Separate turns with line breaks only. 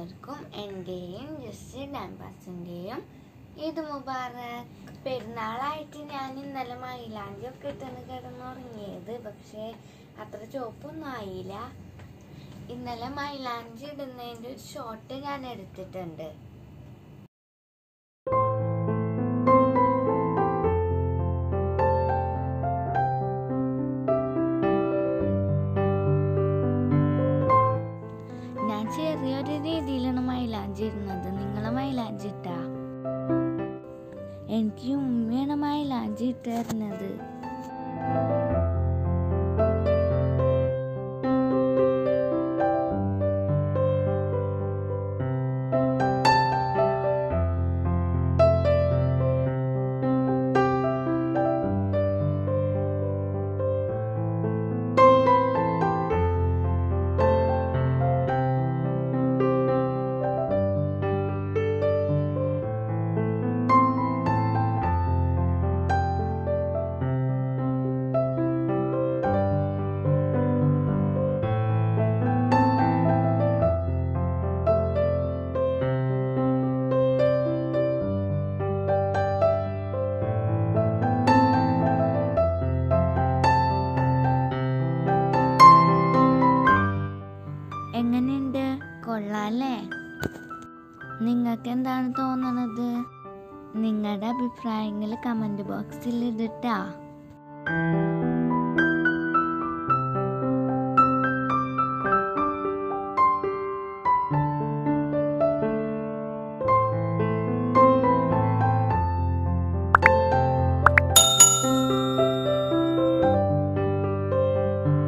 എല്ലാവർക്കും എൻ്റെയും just time പാസിൻ്റെയും ഈദ് മുബാറക് പെരുന്നാളായിട്ട് ഞാൻ ഇന്നലെ മൈലാഞ്ചി ഒക്കെ ഇട്ടാണ് കിടന്നുറങ്ങിയത് പക്ഷേ അത്ര ചുവപ്പൊന്നും ആയില്ല ഇന്നലെ മൈലാഞ്ചി ഇടുന്നതിൻ്റെ ഒരു ഷോട്ട് ഞാൻ എടുത്തിട്ടുണ്ട് ഞാൻ ചെറിയൊരു രീതിയിലാണ് മൈലാഞ്ചി ഇടുന്നത് നിങ്ങളെ മൈലാഞ്ചി ഇട്ടാ എനിക്ക് ഉമ്മയാണ് മൈലാഞ്ചി ഇട്ട് തരുന്നത് എങ്ങനെയുണ്ട് കൊള്ളാല്ലേ നിങ്ങൾക്ക് എന്താണ് തോന്നണത് നിങ്ങളുടെ അഭിപ്രായങ്ങൾ കമൻറ്റ് ബോക്സിൽ ഇടട്ടാ